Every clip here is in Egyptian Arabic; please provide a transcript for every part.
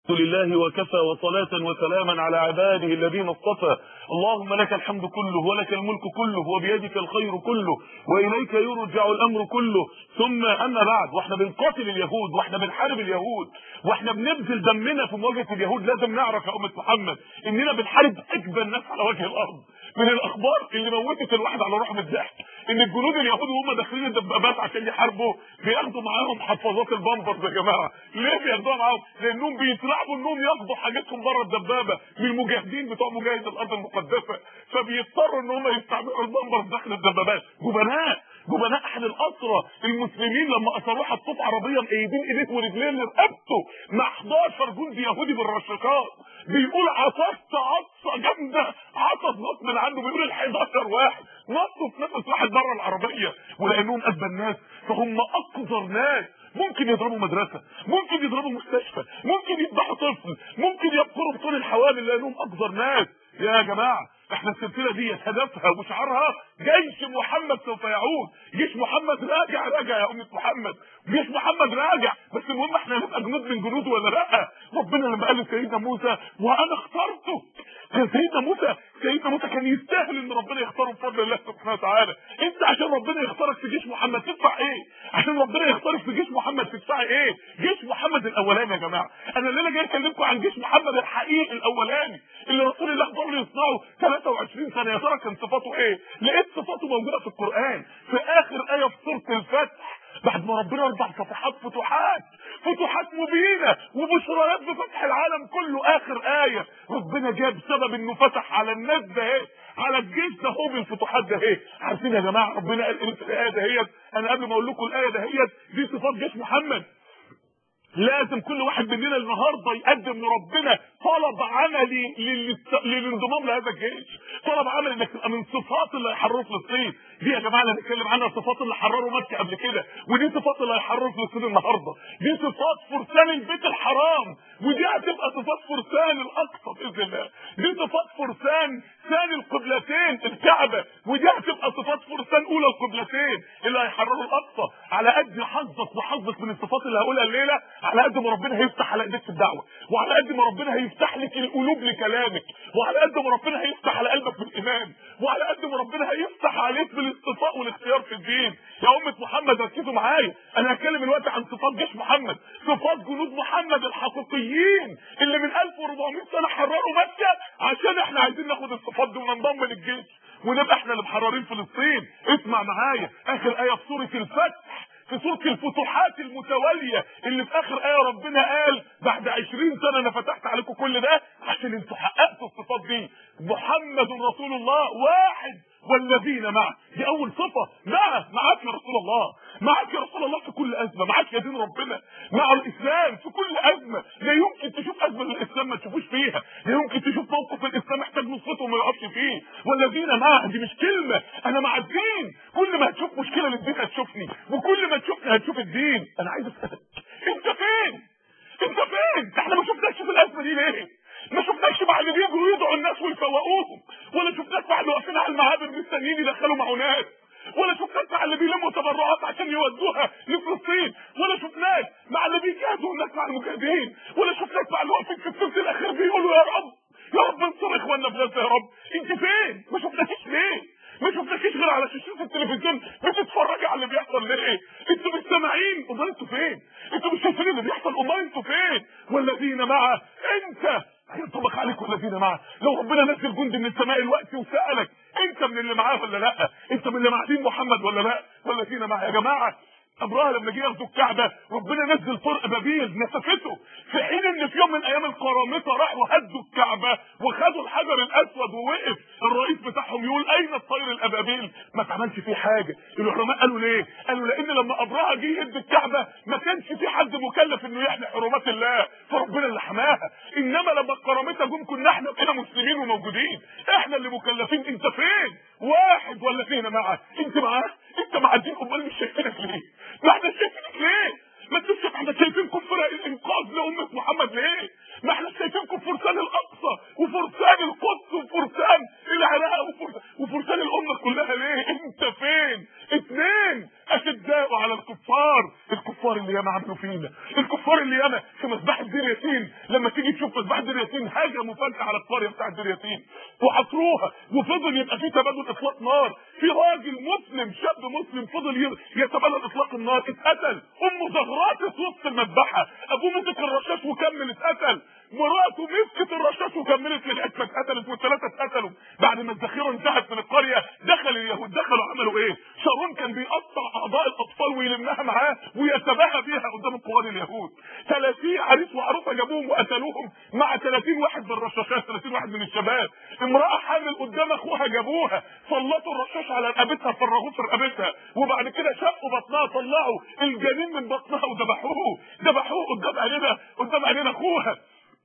لله وكفى وصلاة وسلاما على عباده الذين اصطفى اللهم لك الحمد كله ولك الملك كله وبيدك الخير كله وإليك يرجع الأمر كله ثم أما بعد واحنا بنقاتل اليهود واحنا بنحارب اليهود واحنا بنبذل دمنا في مواجهة اليهود لازم نعرف يا أمة محمد إننا بنحارب أجبى الناس على وجه الأرض من الأخبار اللي موتت الواحد على روحه من الضحك ان الجنود اليهود وهم داخلين الدبابات عشان يحاربوا بياخدوا معاهم حفاظات البامبرز يا جماعه ليه بياخدوها معاهم لانهم بيترعبوا انهم ياخدوا حاجتهم بره الدبابه من المجاهدين بتوع مجاهد الارض المقدسه فبيضطروا ان هم يستعملوا البامبرز داخل الدبابات جبناء جبناء احد الاسرى المسلمين لما اسروه حطوه عربيه مقيدين ايديه ورجليه لرقبته مع 11 جندي يهودي بالرشاشات بيقول عطست عطسه جامده عطس نط من عنده بيقول ال 11 واحد نطوا في نفس واحد بره العربيه ولانهم قلب الناس فهم اقذر ناس ممكن يضربوا مدرسة ممكن يضربوا مستشفى ممكن يذبحوا طفل ممكن يبقروا بطول الحوامل لانهم اقذر ناس يا جماعة احنا السلسلة دي هدفها وشعارها جيش محمد سوف يعود جيش محمد راجع راجع يا أمة محمد جيش محمد راجع بس المهم احنا هنبقى جنود من جنوده ولا لا ربنا لما قال لسيدنا موسى وانا اخترته كان سيدنا موسى سيدنا موسى كان يستاهل ان ربنا يختاره بفضل الله سبحانه وتعالى انت عشان ربنا يختارك في جيش محمد تدفع ايه عشان ربنا يختارك في جيش محمد تدفع ايه جيش محمد الاولاني يا جماعه انا الليله جاي اكلمكم عن جيش محمد الحقيقي الاولاني اللي رسول الله ضل يصنعه 23 سنه يا ترى كان صفاته ايه لقيت صفاته موجوده في القران في اخر ايه في سوره الفتح بعد ما ربنا اربع صفحات فتوحات فتوحات مبينة وبشريات بفتح العالم كله اخر آية ربنا جاب سبب انه فتح على الناس ده ايه على الجيش ده هو بالفتوحات ده ايه عارفين يا جماعة ربنا قال ايه في الاية دهيت انا قبل ما اقول لكم الاية دهيت دي صفات جيش محمد لازم كل واحد مننا النهارده يقدم لربنا طلب عملي للست... للانضمام لهذا الجيش طلب عملي انك تبقى من صفات اللي هيحرروا فلسطين دي يا جماعه اللي بنتكلم عنها صفات اللي حرروا مكه قبل كده ودي صفات اللي هيحرروا فلسطين النهارده دي صفات فرسان البيت الحرام ودي هتبقى صفات فرسان الاقصى باذن الله دي صفات فرسان ثاني القبلتين الكعبه ودي هتبقى صفات فرسان اولى القبلتين اللي هيحرروا الاقصى على قد حظك وحظك من الصفات اللي هقولها الليله على قد ما ربنا هيفتح على ايديك في الدعوه وعلى قد ما ربنا هيفتح لك القلوب لكلامك وعلى قد ما ربنا هيفتح على قلبك بالايمان وعلى قد ما ربنا هيفتح عليك بالاصطفاء والاختيار في الدين يا امه محمد ركزوا معايا انا هتكلم دلوقتي عن صفات جيش محمد صفات جنود محمد الحقيقيين اللي من 1400 سنه حرروا مكه عشان احنا عايزين ناخد الصفات دي وننضم للجيش ونبقى احنا اللي محررين فلسطين اسمع معايا اخر ايه في سوره الفتح في سورة الفتوحات المتوالية اللي في اخر ايه ربنا قال بعد عشرين سنة انا فتحت عليكم كل ده عشان انتوا حققتوا الصفات دي محمد رسول الله واحد والذين معه دي اول صفة معه معاك يا رسول الله معاك يا رسول الله في كل ازمة معاك يا دين ربنا مع الاسلام في كل ازمة لا يمكن تشوف ازمة للاسلام ما تشوفوش فيها لا يمكن تشوف موقف الاسلام محتاج نصرته وما يقفش فيه والذين معه دي مش كلمة انا مع الدين كل ما هتشوف مشكلة للدين هتشوفني وكل ما تشوفني هتشوف الدين انا عايز اسالك انت فين انت فين احنا ما شفناكش في الازمة دي ليه ما شفناكش مع اللي بيجوا يدعوا الناس ويفوقوهم ولا شفناك مع اللي واقفين على المعابر مستنيين يدخلوا معونات ولا شفناك مع اللي بيلموا تبرعات عشان يودوها لفلسطين ولا شفناك مع اللي بيجاهدوا الناس مع المجاهدين ولا شفناك مع اللي واقفين في الثلث الاخير بيقولوا يا رب يا رب انصر اخواننا في غزه يا رب انت فين ما شفناكيش ليه ما شفناكيش غير على شاشات التلفزيون بتتفرجي على اللي بيحصل ليه انتوا مش سامعين امال انتوا فين انتوا مش شايفين اللي بيحصل امال انتوا فين والذين معه انت هينطبق عليك والذين معه لو ربنا نزل جند من السماء الوقت وسالك انت من اللي معاه ولا لا انت من اللي مع دين محمد ولا لا والذين معه يا جماعه ابراهيم لما جه ياخدوا الكعبه ربنا نزل طرق بابيل نسفته في حين ان في يوم من ايام القرامطه راحوا هدوا الكعبه وخدوا الحجر الاسود ووقف الرئيس بتاعهم يقول اين الطير الابابيل ما اتعملش فيه حاجه العلماء قالوا ليه قالوا لان لما ابراهيم جه يهد الكعبه ما كانش في حد مكلف انه يحمي حرمات الله فربنا اللي حماها انما لما القرامطه جم كنا احنا كده مسلمين وموجودين احنا اللي مكلفين انت فين واحد ولا فينا معاه انت معاه انت مع الدين امال مش شايفينك ليه ما احنا شايفينك ليه ما انتوا شايف احنا شايفينكم فرق الانقاذ لامه محمد ليه ما احنا شايفينكم فرسان الاقصى وفرسان القدس وفرسان العراق وفرسان, وفرسان الامه كلها ليه انت فين اثنين اشداء على الكفار الكفار اللي ياما عملوا فينا الكفار اللي ياما في مذبح الدين ياسين لما تيجي تشوف مذبحه دير ياسين هجموا فجاه على القريه بتاعت دير ياسين وحصروها وفضل يبقى في تبادل اطلاق نار في راجل مسلم شاب مسلم فضل ي- يتبادل اطلاق النار اتقتل امه زغرات في وسط المذبحه ابوه مسك الرشاش وكمل اتقتل مراته مسكت الرشاش وكملت لغايه ما اتقتلت والثلاثه اتقتلوا بعد ما الذخيره انتهت من القريه دخل اليهود دخلوا عملوا ايه؟ شارون كان بيقطع اعضاء الاطفال ويلمها معاه ويتباهى بيها قدام القواد اليهود 30 عريس وعروسه جابوهم وقتلوهم مع 30 واحد من الرشاشات 30 واحد من الشباب امراه حامل قدام اخوها جابوها سلطوا الرشاش على رقبتها فرغوه في رقبتها وبعد كده شقوا بطنها طلعوا الجنين من بطنها وذبحوه ذبحوه قدام عينينا قدام عينينا اخوها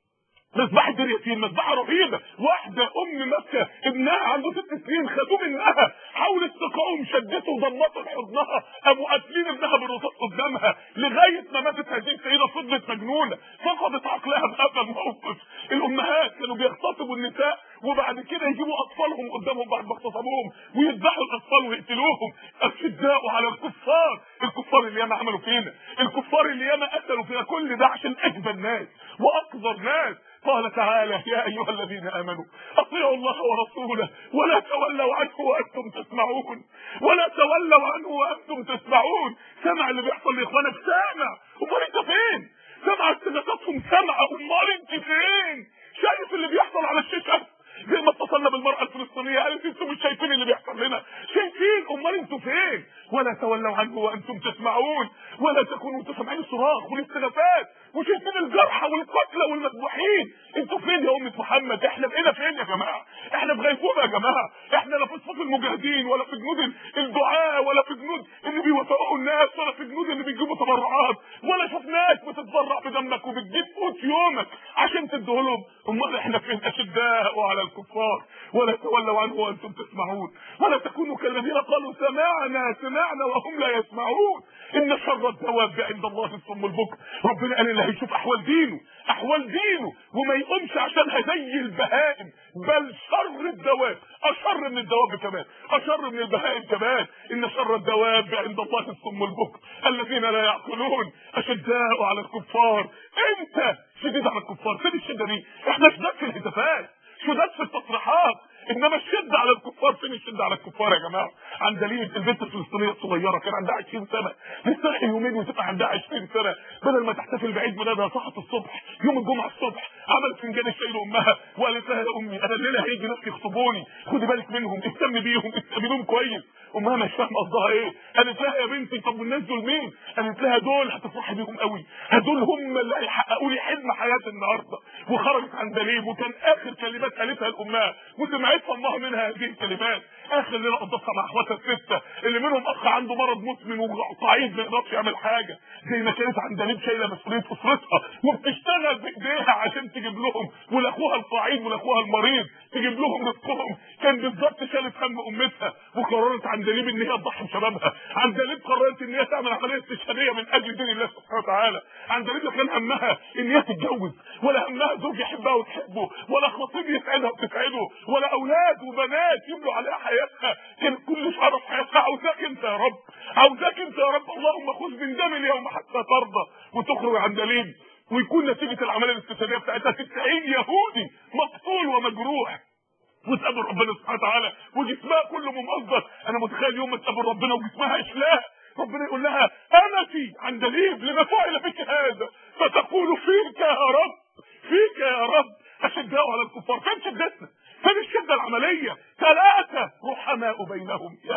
مذبحة دير ياسين مذبحة رهيبة واحدة أم مكة ابنها عنده ست سنين خدوه منها حاولت تقاوم شدته وضمته لحضنها قاموا قاتلين ابنها بالرصاص قدامها لغاية ما ماتت هذه السيدة فضلت مجنونة فقدت عقلها بهذا الموقف الأمهات كانوا بيغتصبوا النساء وبعد كده يجيبوا أطفالهم قدامهم بعد ما اغتصبوهم ويذبحوا الأطفال ويقتلوهم أشداء على الكفار الكفار اللي ياما عملوا فينا الكفار اللي ياما قتلوا فينا كل ده عشان أجبى الناس وأقذر ناس قال تعالى يا ايها الذين امنوا اطيعوا الله ورسوله ولا تولوا عنه وانتم تسمعون ولا تولوا عنه وانتم تسمعون سمع اللي بيحصل لاخوانك سامع امال انت فين سمع استغاثاتهم سمع امال انت فين شايف اللي بيحصل على الشاشه زي ما اتصلنا بالمرأة الفلسطينية قالت انتم مش شايفين اللي بيحصل لنا شايفين امال انتوا فين ولا تولوا عنه وانتم تسمعون ولا تكونوا انتوا سامعين الصراخ والاستغاثات وشايفين الجرحى والقتلى والمذبوحين انتوا فين يا امة محمد احنا بقينا فين يا جماعة احنا في غيبوبة يا جماعة احنا لا في صفوف المجاهدين ولا في جنود الدعاء ولا في جنود اللي بيوفقوا الناس ولا في جنود اللي بيجيبوا تبرعات ولا شفناك بتتبرع بدمك وبتجيب قوت يومك عشان تديهولهم امال احنا فين اشداء على الكفار ولا تولوا عنه وانتم تسمعون ولا تكونوا كالذين قالوا سمعنا سمعنا وهم لا يسمعون ان شر الدواب عند الله الصم البكر ربنا قال اللي هيشوف احوال دينه احوال دينه وما يقومش عشانها زي البهائم بل شر الدواب اشر من الدواب كمان اشر من البهائم كمان ان شر الدواب عند الله الصم البكر الذين لا يعقلون اشداء على الكفار انت شديد على الكفار فين الشده دي احنا شداد في الهتافات شداد في التصريحات انما الشده على الكفار فين الشده على الكفار يا جماعه عن دليل البنت الفلسطينيه الصغيره كان عندها 20 سنه لسه يومين وتبقى عندها 20 سنه بدل ما تحتفل بعيد ميلادها صحت الصبح يوم الجمعه الصبح عملت فنجان الشاي لامها وقالت لها يا امي انا الليله هيجي ناس يخطبوني خدي بالك منهم اهتمي بيهم استقبلوهم كويس امها مش فاهمه قصدها ايه قالت لها يا بنتي طب والناس دول مين قالت لها دول هتفرحي بيهم قوي دول هم اللي هيحققوا لي حلم حياتي النهارده وخرجت عن دليل وكان اخر كلمات قالتها لامها وسمعت الله منها هذه الكلمات اخر ليله قضتها مع اخواتها السته اللي منهم اخ عنده مرض مزمن وقعيد ما يقدرش يعمل حاجه زي ما كانت عند دليل شايله مسؤوليه اسرتها وبتشتغل بايديها عشان تجيب لهم ولاخوها القعيد ولاخوها المريض تجيب لهم رزقهم كان بالظبط شالت هم امتها وقررت عن دليل ان هي تضحي بشبابها عن دليل قررت ان هي تعمل عمليه استشهاديه من اجل دين الله سبحانه وتعالى عن دليل كان همها ان هي تتجوز ولا همها زوج يحبها وتحبه ولا خطيب يسعدها وتسعده ولا اولاد وبنات يملوا عليها حياتها كان كل شعره في حياتها عاوزاك انت يا رب عاوزاك انت يا رب اللهم خذ من دم اليوم حتى ترضى وتخرج عن دليل ويكون نتيجه العمليه الاستشهاديه بتاعتها 90 يهودي مقتول ومجروح وتقابل ربنا سبحانه وتعالى وجسمها كله ممزق انا متخيل يوم ما تقابل ربنا وجسمها اشلاء ربنا يقول لها امتي عن دليل لما فعل بك هذا فتقول فيك يا رب فيك يا رب اشداء على الكفار فين شدتنا فين الشده العمليه ثلاثه رحماء بينهم يا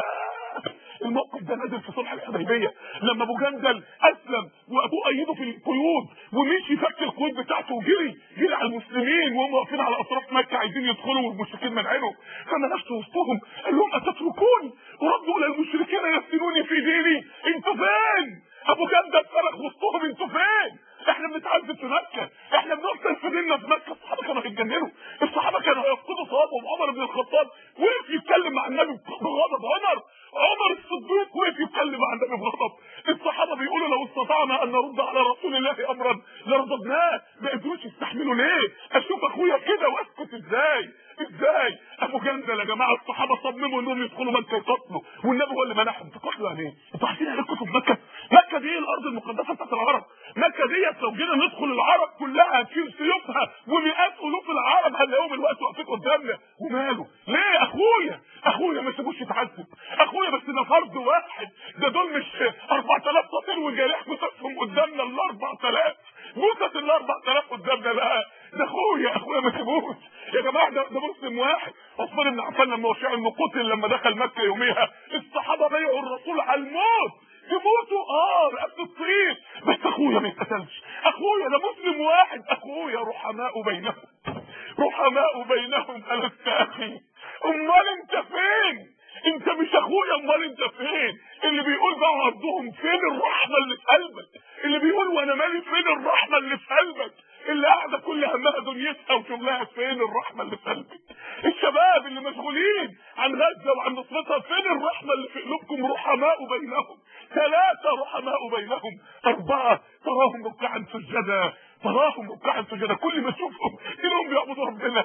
الموقف ده نازل في صلح الحديبيه لما ابو جندل اسلم وابوه ايده في القيود ومشي فك القيود بتاعته وجري جري على المسلمين وهم واقفين على اطراف مكه عايزين يدخلوا والمشركين منعينهم فما نفسه وسطهم قال لهم اتتركوني وردوا الى المشركين يفتنوني في ديني انتوا فين؟ ابو جندل صرخ وسطهم انتوا فين؟ احنا بنتعذب في مكه احنا بنقتل في ديننا في مكه الصحابه كانوا هيتجننوا الصحابه كانوا هيفقدوا صوابهم عمر بن الخطاب وقف يتكلم مع النبي بغضب عمر عمر الصديق وقف يتكلم مع النبي بغضب الصحابه بيقولوا لو استطعنا ان نرد على رسول الله امرا لرددناه ما قدروش يستحملوا ليه اشوف اخويا كده واسكت ازاي ازاي ابو جندل يا جماعه الصحابه صمموا انهم يدخلوا مكه يقتلوا والنبي هو اللي منعهم تقتلوا يعني ايه انتوا عارفين يعني في مكه مكه دي الارض المقدسه بتاعت العرب مكه ديت لو جينا ندخل العرب كلها تشيل سيوفها ومئات الوف العرب هنلاقيهم الوقت واقفين قدامنا وماله ليه اخويا اخويا ما تسيبوش يتعذب اخويا بس ده فرد واحد ده دول مش 4000 سطير وجارح جثثهم قدامنا ال 4000 جثث ال 4000 قدامنا لا ده اخويا اخويا ما تسيبوش يا جماعه ده ده مسلم واحد عثمان بن عفان لما وشع انه قتل لما دخل مكه يوميها الصحابه بايعوا الرسول على الموت يموتوا اه رقبه الطريق بس اخويا ما يتقتلش اخويا ده مسلم واحد اخويا رحماء بينهم رحماء بينهم ألست اخي امال انت فين انت مش اخويا امال انت فين اللي بيقول بقى عرضهم فين الرحمه اللي في قلبك اللي بيقول وانا مالي فين الرحمه اللي في قلبك اللي قاعده كل همها دنيتها وشغلها فين الرحمه اللي في قلبك الشباب اللي مشغولين عن غزه وعن نصرتها فين الرحمه اللي في قلوبكم رحماء بينهم ثلاثه رحماء بينهم اربعه تراهم ركعا سجدا تراهم ركعا سجدا كل ما تشوفهم انهم بيعبدوا ربنا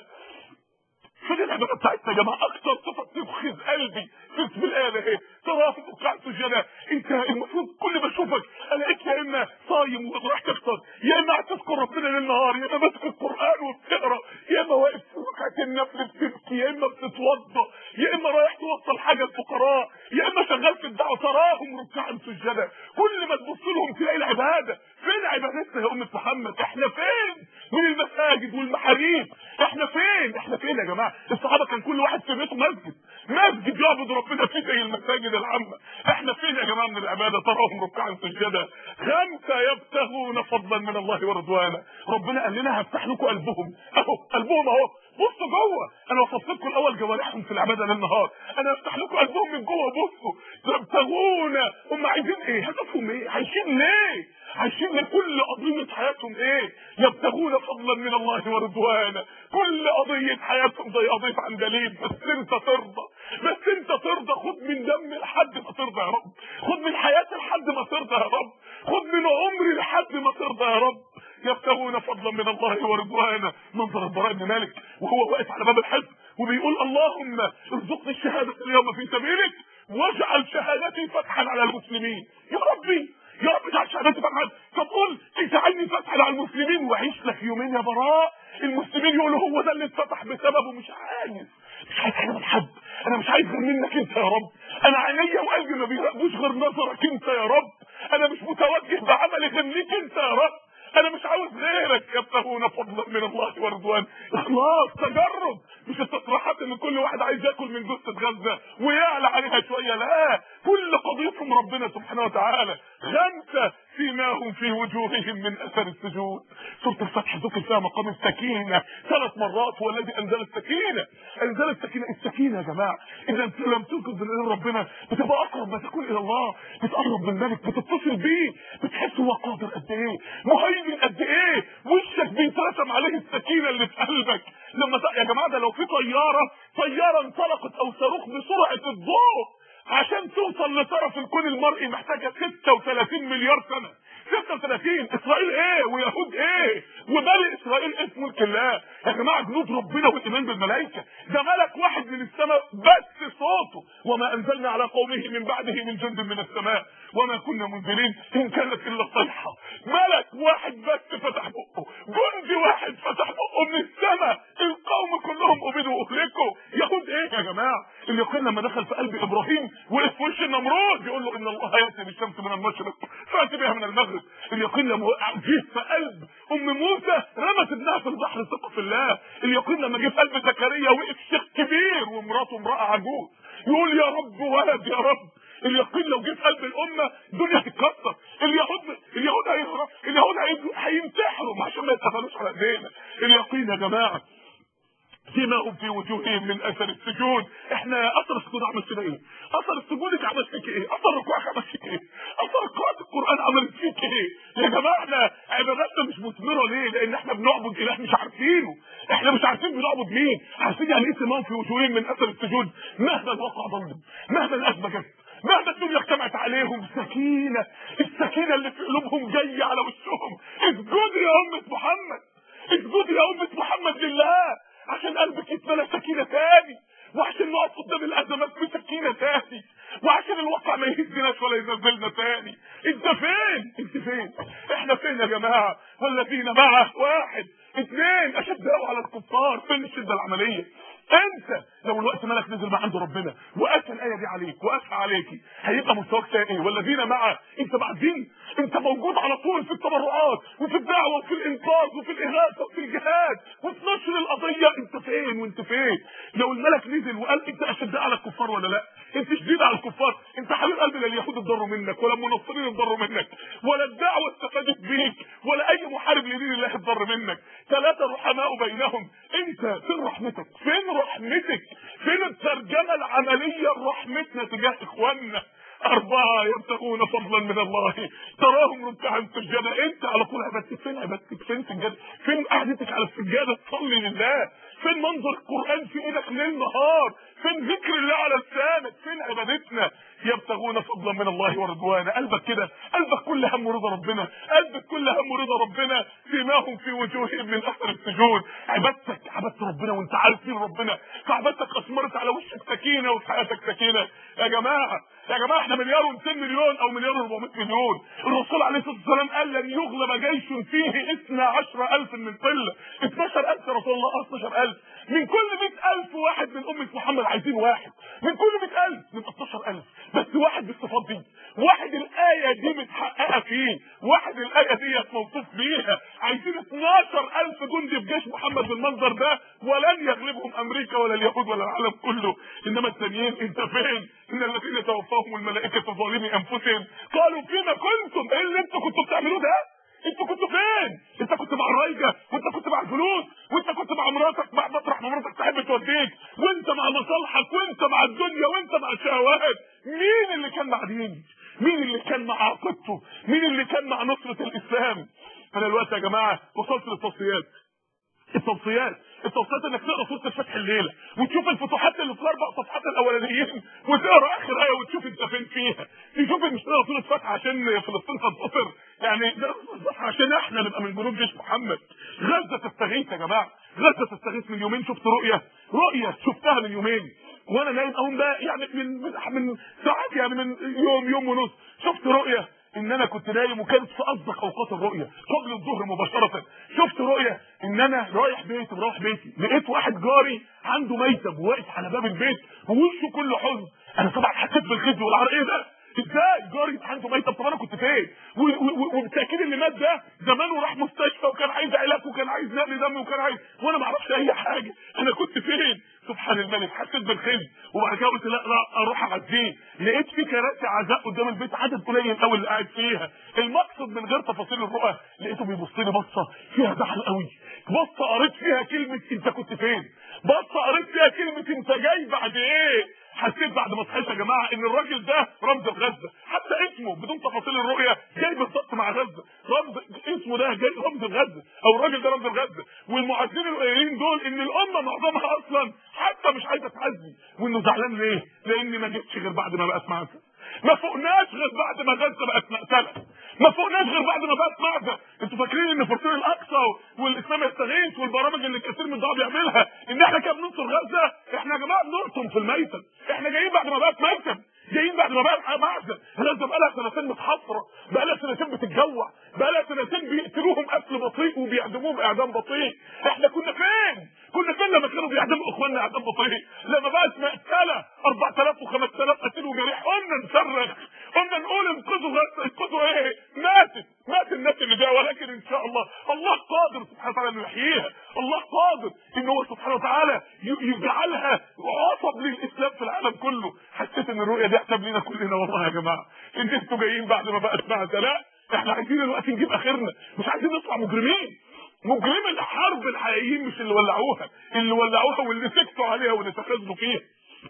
فين العباده بتاعتنا يا جماعه اكتر صفه تبخذ قلبي في اسم الايه اهي تراهم ركعا سجدا انت المفروض كل ما اشوفك الاقيك يا اما صايم وراح تفطر يا اما قاعد تذكر ربنا ليل نهار يا اما ماسك القران وبتقرا يا اما واقف في ركعه النفل بتبكي يا اما بتتوضا يا اما رايح توصل حاجه للفقراء يا اما شغال في الدعوه تراهم ركعا سجدا كل ما تبص لهم تلاقي العباده فين عبادتنا يا امه محمد احنا فين من المساجد والمحاريب احنا فين احنا فين يا جماعه الصحابه كان كل واحد في بيته مسجد مسجد يعبد ربنا فيه زي المساجد العامه احنا فين يا جماعه من العباده تراهم ركعا سجدا خمسه يبتغون فضلا من الله ورضوانا ربنا قال لنا هفتح لكم قلبهم اهو قلبهم اهو بصوا جوه انا وصفت لكم الاول جوارحهم في العباده للنهار انا افتح لكم قلبهم من جوه بصوا يبتغون هم عايزين ايه هدفهم ايه عايشين ليه عايشين لكل قضية حياتهم ايه يبتغون فضلا من الله ورضوانا كل قضية حياتهم زي قضية عندليب بس انت ترضى بس انت ترضى خد من دم لحد ما ترضى يا رب خد من حياتي لحد ما ترضى يا رب خد من عمري لحد ما ترضى يا رب يبتغون فضلا من الله ورضوانا منظر البراء بن مالك وهو واقف على باب الحزب وبيقول اللهم ارزقني الشهادة اليوم في سبيلك واجعل شهادتي فتحا على المسلمين يا ربي يا رب اجعل شهادتي فتحا فقل اجعلني فتحا على المسلمين وعيش لك يومين يا براء المسلمين يقولوا هو ده اللي اتفتح بسببه مش عايز مش عايز حاجه من حد انا مش عايز غير منك انت يا رب انا عينيا وقلبي ما بيراقبوش غير نظرك انت يا رب انا مش متوجه بعملي غير ليك انت يا رب انا مش عاوز غيرك يبتغون فضلا من الله ورضوان اخلاص تجرب مش التصريحات ان كل واحد عايز ياكل من جثه غزه ويعلى عليها شويه لا كل قضيتهم ربنا سبحانه وتعالى خمسه سيماهم في وجوههم من اثر السجود سوره الفتح ذكر فيها مقام السكينه ثلاث مرات هو الذي انزل السكينه انزل السكينه السكينه يا جماعه اذا انت لم تنقذ من ربنا بتبقى اقرب ما تكون الى الله بتقرب من الملك بتتصل بيه بتحس هو قادر قد ايه مهيمن قد ايه وشك بيترسم عليه السكينه اللي في قلبك لما ت... يا جماعه ده لو في طياره طياره انطلقت او صاروخ بسرعه الضوء عشان توصل لطرف الكون المرئي محتاجه 36 مليار سنه 36 اسرائيل ايه ويهود ايه وبني اسرائيل ايه في ملك الله يا جماعه جنود ربنا والايمان بالملائكه ده ملك واحد من السماء بس صوته وما انزلنا على قومه من بعده من جند من السماء وما كنا منزلين ان كانت الا صيحه ملك واحد بس فتح بقه جندي واحد فتح بقه من السماء القوم كلهم ابيدوا واهلكوا يهود ايه يا جماعه اليقين لما دخل في قلب ابراهيم وقف في وش النمرود يقول له ان الله ياتي بالشمس من المشرق فاتي بها من المغرب اليقين لما جه في قلب ام موسى رمت ابنها في البحر ثقه في الله اليقين لما جه في قلب زكريا وقف شيخ كبير ومراته امراه عجوز يقول يا رب ولد يا رب اليقين لو جه في قلب الامه الدنيا هتتكسر اليهود اليهود هيهرب اليهود هينتحروا عشان ما يتقفلوش على ايدينا اليقين يا جماعه سيماهم في وجوههم من اثر السجود احنا اثر السجود عمل فينا ايه اثر السجود عمل فيك ايه اثر ركوعك عمل فيك ايه اثر قراءه القران عملت فيك ايه يا جماعه احنا عباداتنا مش مثمره ليه لان احنا بنعبد اله مش عارفينه احنا مش عارفين بنعبد مين عارفين يعني ايه سيماهم في وجوههم من اثر السجود مهما الواقع ظلم مهما الازمه جت مهما الدنيا اجتمعت عليهم سكينه السكينه اللي في قلوبهم جايه على وشهم اسجدوا يا امه محمد اسجدوا يا امه محمد لله عشان قلبك يتملى سكينه تاني وعشان نقف قدام الازمات بسكينه تاني وعشان الواقع ما يهزناش ولا ينزلنا تاني انت فين انت فين احنا فين يا جماعه والذين معه واحد اثنين اشداء على الكفار فين الشده العمليه انت لو الوقت مالك نزل من عند ربنا واتى الايه دي عليك واتى عليكي هيبقى مستواك تاني والذين معه انت بعدين انت موجود على طول في التبرعات وفي الدعوه وفي الانقاذ وفي الاغاثه وفي الجهاد وفي نشر القضيه انت فين وانت فين لو الملك نزل وقال انت اشداء على الكفار ولا لا انت شديد على الكفار انت حبيب قلبي لا اليهود اتضروا منك ولا المنصرين اتضروا منك ولا الدعوه استفادت بيك ولا اي محارب لدين الله اتضر منك ثلاثه رحماء بينهم انت فين رحمتك فين رحمتك فين الترجمه العمليه لرحمتنا تجاه اخواننا أربعة يبتغون فضلا من الله تراهم ركعا سجدا أنت على طول عبادتك فين عبادتك فين سجادة فين قعدتك على السجادة تصلي لله فين منظر القرآن في إيدك ليل نهار فين ذكر الله على لسانك فين عبادتنا يبتغون فضلا من الله ورضوانا قلبك كده قلبك كل هم رضا ربنا قلبك كل هم رضا ربنا سيماهم في وجوههم من اثر السجود عبادتك عبدت ربنا وانت عارف مين ربنا فعبادتك اثمرت على وشك سكينه وفي حياتك سكينه يا جماعه يا جماعه احنا مليار و200 مليون او مليار و400 مليون الرسول عليه الصلاه والسلام قال لن يغلب جيش فيه 12000 من قله 12000 يا رسول الله 12000 من كل 100000 واحد من امه محمد عايزين واحد من كل 100000 من 16000 بس واحد بالصفات دي واحد الايه دي متحققه فيه واحد الايه دي موصوف بيها عايزين 12000 جندي في جيش محمد بالمنظر ده ولن يغلبهم امريكا ولا اليهود ولا العالم كله انما التانيين انت فين ان الذين توفاهم الملائكه ظالمي انفسهم قالوا فيما كنتم ايه اللي انتوا كنتوا بتعملوه ده انتوا كنتوا فين؟ انت كنت مع الرايجه وانت كنت مع الفلوس وانت كنت مع مراتك مع مطرح ما مراتك تحب توديك وانت مع مصالحك وانت مع الدنيا وانت مع الشهوات مين اللي كان مع دين؟ مين اللي كان مع عقيدته؟ مين اللي كان مع نصرة الاسلام؟ انا دلوقتي يا جماعه وصلت للتصفيات التوصيات التوصيات انك تقرا سوره الفتح الليله وتشوف الفتوحات اللي في الاربع صفحات الاولانيين وتقرا اخر ايه وتشوف انت فين فيها تشوف مش تقرا سوره الفتح عشان فلسطين تنتصر يعني تقرا سوره الفتح عشان احنا نبقى من جنود جيش محمد غزه تستغيث يا جماعه غزه تستغيث من يومين شفت رؤيه رؤيه شفتها من يومين وانا نايم اقوم بقى يعني من من, من ساعات يعني من يوم يوم ونص شفت رؤيه ان انا كنت نايم وكانت في اصدق اوقات الرؤيه قبل الظهر مباشره شفت رؤيه ان انا رايح بيتي بروح بيتي لقيت واحد جاري عنده ميتم وواقف على باب البيت ووشه كله حزن انا طبعا حسيت بالخزي والعار ايه ده ازاي جاري عنده ميتم طب انا كنت فين وبالتاكيد اللي مات ده زمانه راح مستشفى وكان عايز علاج وكان عايز نقل دم وكان عايز وانا ما اعرفش اي حاجه انا كنت فين سبحان الملك حسيت بالخزي وبعد كده قلت لا لا اروح اعزيه لقيت في كراسي عزاء قدام البيت عدد قليل قوي اللي قاعد فيها المقصد من غير تفاصيل الرؤى لقيته بيبص لي بصه فيها زعل قوي بصه قريت فيها كلمه انت كنت فين بصه قريت فيها كلمه انت جاي بعد ايه حسيت بعد ما صحيت يا جماعه ان الراجل ده رمز غزه حتى اسمه بدون تفاصيل الرؤيه جاي بالظبط مع غزه رمز اسمه ده جاي رمز غزه او الراجل ده رمز غزه والمعزين القليلين دول ان الامه معظمها اصلا حتى مش عايزه تعزي وانه زعلان ليه؟ لاني ما جيتش غير بعد ما بقت معزه ما فوقناش غير بعد ما غزه بقت مقتله ما فوقناش غير بعد ما بقت معزه انتوا فاكرين ان فلسطين الاقصى والاسلام يستغيث والبرامج اللي كثير من الدعاء بيعملها ان احنا كده بننصر غزه احنا يا جماعه بنقطم في الميتم احنا جايين بعد ما بقت ميتم جايين بعد ما بقت معزه غزه بقى لها سنتين متحصره بقى لها سنتين بتتجوع بقى لها سنتين بيقتلوهم قتل بطيء وبيعدموهم اعدام بطيء احنا كنا فين؟ كنا فين لما كانوا بيعدموا اخواننا اعدام بطيء؟ لما بقت مقتله 4000 و5000 قتيل وجريح قلنا نصرخ قلنا نقول انقذوا غزه انقذوا ايه؟ ماتت مات الناس اللي جايه ولكن ان شاء الله الله قادر سبحانه وتعالى انه يحييها الله قادر ان هو سبحانه وتعالى يجعلها عصب للاسلام في العالم كله حسيت ان الرؤيه دي احسب لنا كلنا والله يا جماعه ان انتوا جايين بعد ما بقت معزه لا احنا عايزين الوقت نجيب اخرنا مش عايزين نطلع مجرمين مجرم الحرب الحقيقيين مش اللي ولعوها اللي ولعوها واللي سكتوا عليها واللي تخاذلوا فيها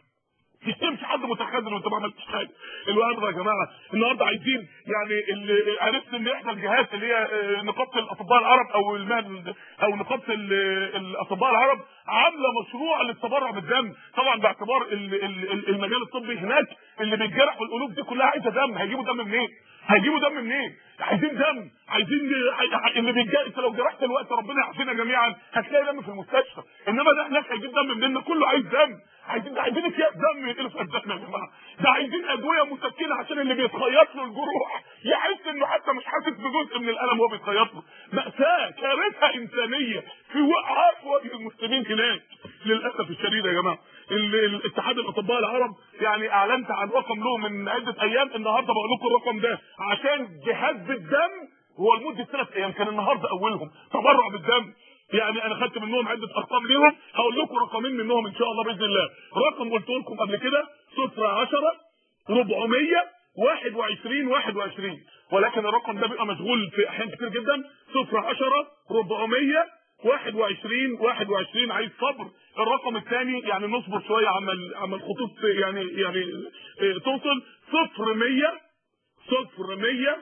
تمشي حد متخاذل وانت ما عملتش حاجه الوقت يا جماعه النهارده عايزين يعني اللي عرفت ان احنا الجهات اللي هي نقابه الاطباء العرب او المهن او نقابه الاطباء العرب عامله مشروع للتبرع بالدم طبعا باعتبار المجال الطبي هناك اللي بيتجرح والقلوب دي كلها عايزه دم هيجيبوا دم منين؟ هيجيبوا دم منين عايزين دم عايزين اللي بيتجرح لو جرحت الوقت ربنا يعافينا جميعا هتلاقي دم في المستشفى انما ده الناس هيجيب دم مننا كله عايز دم عايزين ده عايزين اكياس دم يقلوا في اجسادنا يا جماعه ده عايزين ادويه مسكنه عشان اللي بيتخيط له الجروح يحس انه حتى مش حاسس بجزء من الالم وهو بيتخيط له ماساه كارثه انسانيه في وقعات وجه المسلمين هناك للاسف الشديد يا جماعه الاتحاد الاطباء العرب يعني اعلنت عن رقم له من عده ايام النهارده بقول لكم الرقم ده عشان جهاز بالدم هو لمده ثلاث ايام كان النهارده اولهم تبرع بالدم يعني انا خدت منهم عده ارقام ليهم هقول لكم رقمين منهم ان شاء الله باذن الله رقم قلت لكم قبل كده 0 10 400 21 21 ولكن الرقم ده بيبقى مشغول في احيان كتير جدا 0 10 400 21 21 عايز صبر الرقم الثاني يعني نصبر شويه عما عما الخطوط يعني يعني اه توصل 0 100 0 100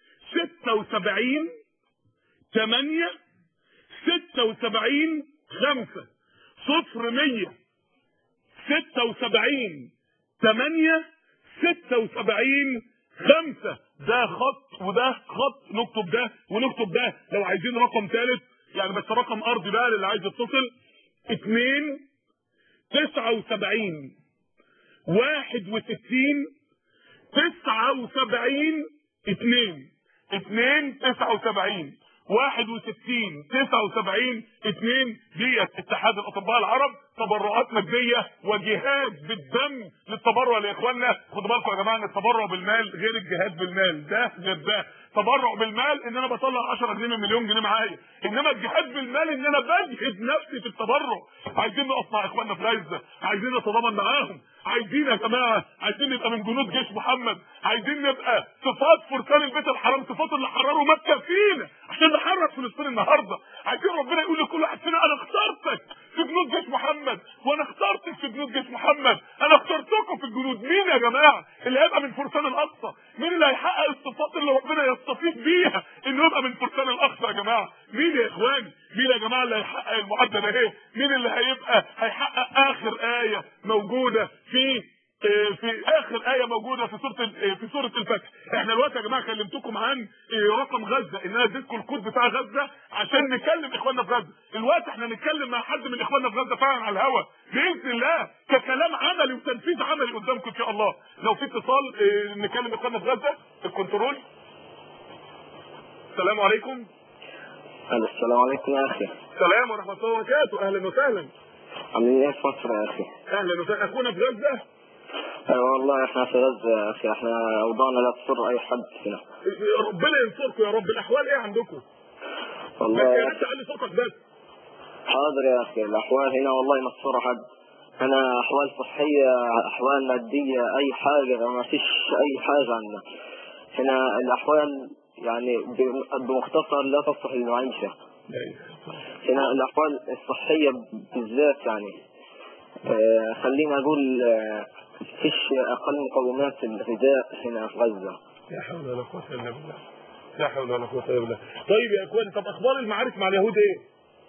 76 8 76 5 0 100 76 8 76 5 ده خط وده خط نكتب ده ونكتب ده لو عايزين رقم ثالث يعني بس رقم ارضي بقى للي عايز يتصل 2 79 61 79 2 2 79 61 79 2 ديت اتحاد الاطباء العرب تبرعات ماديه وجهاد بالدم للتبرع لاخواننا خدوا بالكم يا جماعه ان التبرع بالمال غير الجهاد بالمال ده غير ده تبرع بالمال ان انا بطلع 10 جنيه من مليون جنيه معايا انما الجهاد بالمال ان انا بجهد نفسي في التبرع عايزين نقف مع اخواننا في غزه عايزين نتضامن معاهم عايزين يا جماعه عايزين نبقى من جنود جيش محمد عايزين نبقى صفات فرسان البيت الحرام صفات اللي حرروا مكه فينا عشان نحرر فلسطين النهارده عايزين ربنا يقول لكل واحد فينا انا اخترتك في جنود جيش محمد وانا اخترتك في جنود جيش محمد انا اخترتكم في الجنود مين يا جماعه اللي هيبقى من فرسان الاقصى مين اللي هيحقق الصفات اللي ربنا يستفيد بيها انه يبقى من فرسان الاقصى يا جماعه مين يا اخواني مين يا جماعه اللي هيحقق المعدل اهي مين اللي هيبقى هيحقق اخر ايه موجوده في في اخر ايه موجوده في سوره في سوره الفتح احنا دلوقتي يا جماعه كلمتكم عن رقم غزه ان انا اديتكم الكود بتاع غزه عشان نكلم اخواننا في غزه الوقت احنا نتكلم مع حد من اخواننا في غزه فعلا على الهوا باذن الله ككلام عملي وتنفيذ عملي قدامكم ان شاء الله لو في اتصال نكلم اخواننا في غزه الكنترول السلام عليكم السلام عليكم يا اخي السلام ورحمه الله وبركاته اهلا وسهلا عاملين ايه في مصر يا اخي اهلا وسهلا اخونا في غزه ايوه والله احنا في غزه يا اخي احنا اوضاعنا لا تسر اي حد هنا ربنا ينصركم يا رب الاحوال ايه عندكم والله بس يا يا ريت تعلي صوتك بس حاضر يا اخي الاحوال هنا والله مسورة حد هنا احوال صحيه احوال ماديه اي حاجه ما فيش اي حاجه عندنا هنا الاحوال يعني بمختصر لا تصلح للمعيشه هنا الاحوال الصحيه بالذات يعني آه خلينا اقول آه فيش اقل مقومات الغذاء هنا في غزه لا حول ولا قوه الا بالله لا حول ولا قوه الا بالله طيب يا اخوان طب اخبار المعارك مع اليهود ايه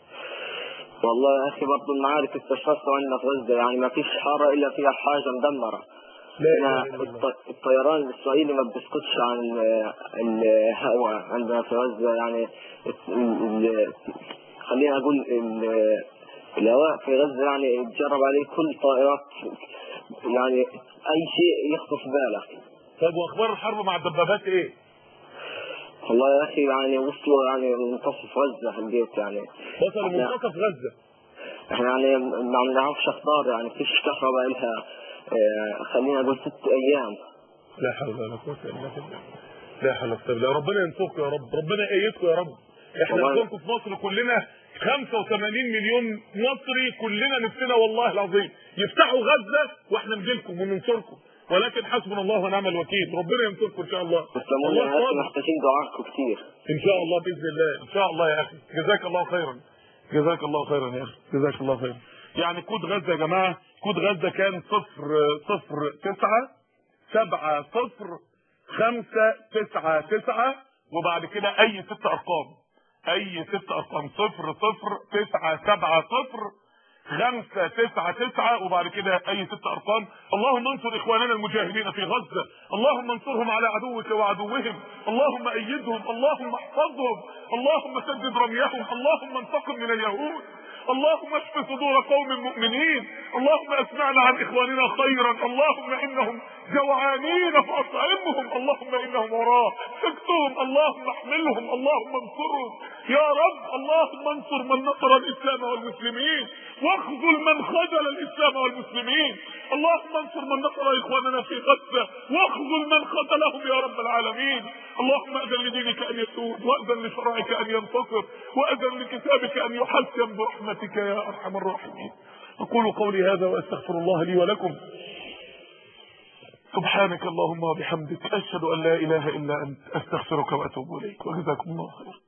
والله يا اخي برضه المعارك استشفت عندنا في غزه يعني ما فيش حاره الا فيها حاجه مدمره لا هنا إله إلا الله. الط- الطيران الاسرائيلي ما بيسقطش عن ال- الهواء عندنا في غزه يعني ال- ال- خلينا اقول ال- الهواء في غزه يعني تجرب عليه كل طائرات يعني اي شيء يخطف بالك طيب واخبار الحرب مع الدبابات ايه والله يا اخي يعني وصلوا يعني منتصف غزه في البيت يعني وصلوا لا. منتصف غزه احنا يعني ما بنعرفش اخبار يعني فيش كهرباء لها اه خلينا اقول ست ايام لا حول ولا قوه الا بالله لا حول ولا قوه الا بالله ربنا ينصركم يا رب ربنا يأيدكم يا رب احنا والله. اخوانكم في مصر كلنا 85 مليون مصري كلنا نفسنا والله العظيم يفتحوا غزه واحنا نجيلكم وننصركم ولكن حسبنا الله ونعم الوكيل ربنا ينصركم ان شاء الله تسلموا الله لي يا اخي صادق. محتاجين دعائكم كثير ان شاء الله باذن الله ان شاء الله يا اخي جزاك الله خيرا جزاك الله خيرا يا اخي جزاك الله خيرا يعني كود غزه يا جماعه كود غزه كان صفر صفر تسعة سبعة صفر خمسة تسعة تسعة وبعد كده اي ست ارقام اي ست ارقام صفر صفر تسعة سبعة صفر خمسة تسعة تسعة وبعد كده اي ست ارقام اللهم انصر اخواننا المجاهدين في غزة اللهم انصرهم على عدوك وعدوهم اللهم ايدهم اللهم احفظهم اللهم سدد رميهم اللهم انتقم من اليهود اللهم اشف صدور قوم مؤمنين اللهم اسمعنا عن اخواننا خيرا اللهم انهم جوعانين فاطعمهم اللهم انهم وراء اكتهم اللهم احملهم اللهم انصرهم يا رب اللهم انصر من نصر الاسلام والمسلمين واخذل من خذل الاسلام والمسلمين اللهم انصر من نصر اخواننا في غزه واخذل من خذلهم يا رب العالمين اللهم اذن لدينك ان يسود واذن لشرعك ان ينتصر واذن لكتابك ان يحكم برحمتك يا ارحم الراحمين اقول قولي هذا واستغفر الله لي ولكم سبحانك اللهم وبحمدك اشهد ان لا اله الا انت استغفرك واتوب اليك وجزاكم الله خيرا